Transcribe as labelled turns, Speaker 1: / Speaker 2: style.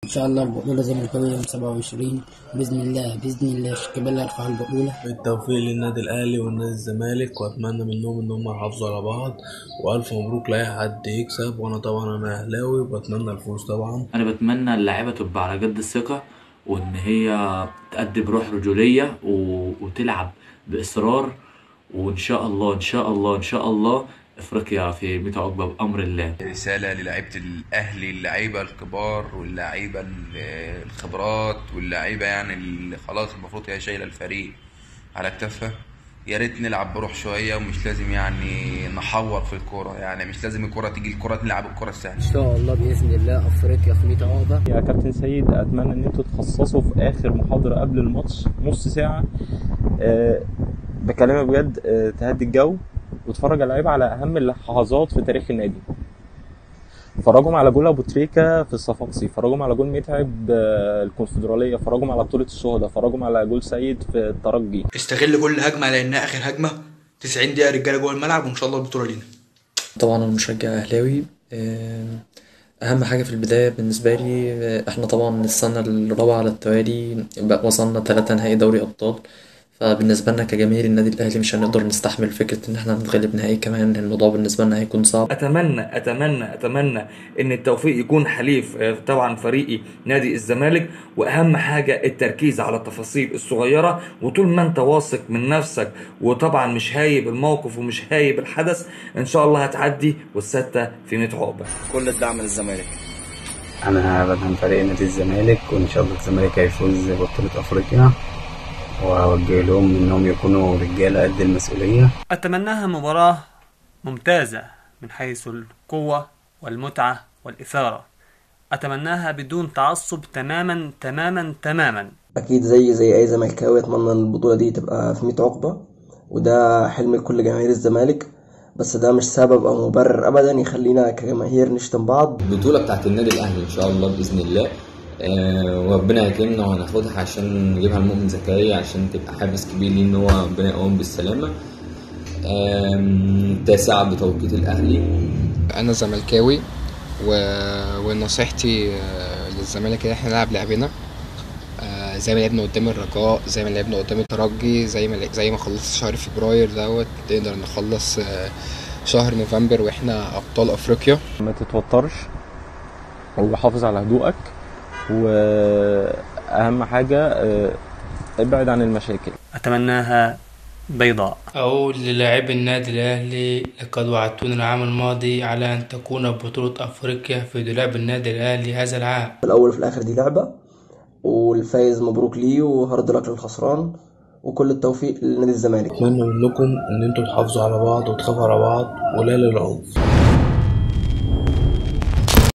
Speaker 1: ان شاء الله البطوله زملكاويه يوم 27 باذن الله باذن الله شيكابالا يرفع البطوله
Speaker 2: بالتوفيق للنادي الاهلي والنادي الزمالك واتمنى منهم ان هم يحافظوا على بعض والف مبروك لاي حد يكسب وانا طبعا انا اهلاوي وبتمنى الفوز طبعا
Speaker 3: انا بتمنى اللعيبه تبقى على قد الثقه وان هي تأدي بروح رجوليه و... وتلعب باصرار وان شاء الله ان شاء الله ان شاء الله افريقيا في ميت عقبه بامر الله
Speaker 4: رسالة للاعيبة الأهلي اللعيبة الكبار واللعيبة ال- الخبرات واللعيبة يعني اللي خلاص المفروض هي شايلة الفريق على كتافها يا ريت نلعب بروح شوية ومش لازم يعني نحور في الكورة يعني مش لازم الكورة تيجي الكورة نلعب الكورة السهلة
Speaker 1: ان شاء الله باذن الله افريقيا في 100 عقبه
Speaker 5: يا كابتن سيد اتمنى ان انتوا تخصصوا في اخر محاضره قبل الماتش نص ساعه أه بكلمك بجد أه تهدي الجو وتفرج على اللعيبه على اهم اللحظات في تاريخ النادي فرجهم على جول ابو تريكه في الصفاقسي فرجهم على جول متعب آه، الكونفدراليه فرجهم على بطوله الشهداء فرجهم على جول سيد في الترجي
Speaker 6: استغل كل هجمه لانها اخر هجمه 90 دقيقه رجاله جوه الملعب وان شاء الله البطوله لينا
Speaker 7: طبعا انا مشجع اهلاوي آم، اهم حاجه في البدايه بالنسبه لي آه، احنا طبعا السنه الرابعه على التوالي بقى وصلنا ثلاثة نهائي دوري ابطال فبالنسبه لنا كجماهير النادي الاهلي مش هنقدر نستحمل فكره ان احنا نتغلب نهائي كمان الموضوع بالنسبه لنا هيكون صعب
Speaker 8: اتمنى اتمنى اتمنى ان التوفيق يكون حليف آه، طبعا فريقي نادي الزمالك واهم حاجه التركيز على التفاصيل الصغيره وطول ما انت واثق من نفسك وطبعا مش هايب الموقف ومش هايب الحدث ان شاء الله هتعدي والسته في 100 عقبه
Speaker 6: كل الدعم للزمالك
Speaker 9: انا بدعم فريق نادي الزمالك وان شاء الله الزمالك هيفوز ببطولة افريقيا واوجه لهم انهم يكونوا رجالة قد المسؤولية
Speaker 10: أتمناها مباراة ممتازة من حيث القوة والمتعة والإثارة أتمناها بدون تعصب تماما تماما تماما
Speaker 1: اكيد زي زي اي زملكاوي اتمنى ان البطوله دي تبقى في 100 عقبه وده حلم لكل جماهير الزمالك بس ده مش سبب او مبرر ابدا يخلينا كجماهير نشتم بعض
Speaker 11: البطولة بتاعت النادي الأهلي إن شاء الله بإذن الله آه، وربنا يكرمنا وهناخدها عشان نجيبها لمؤمن زكريا عشان تبقى حافز كبير ليه إن هو ربنا يقوم بالسلامة آم، تاسعة بتوقيت الأهلي
Speaker 12: انا زملكاوي و... ونصيحتي آه، للزمالك ان احنا نلعب لعبنا آه، زي ما لعبنا قدام الرجاء زي ما لعبنا قدام الترجي زي ما زي ما خلصت شهر فبراير دوت نقدر نخلص آه، شهر نوفمبر واحنا ابطال افريقيا
Speaker 5: ما تتوترش وحافظ على هدوءك واهم حاجه آه، ابعد عن المشاكل
Speaker 10: أتمناها بيضاء
Speaker 13: أقول للاعبي النادي الأهلي لقد وعدتونا العام الماضي على أن تكون بطولة أفريقيا في دولاب النادي الأهلي هذا العام
Speaker 1: في الاول وفي الاخر دي لعبه والفايز مبروك ليه وهارد لك للخسران وكل التوفيق لنادي الزمالك
Speaker 2: اتمنى منكم ان انتوا تحافظوا على بعض وتخافوا على بعض ولا للعنف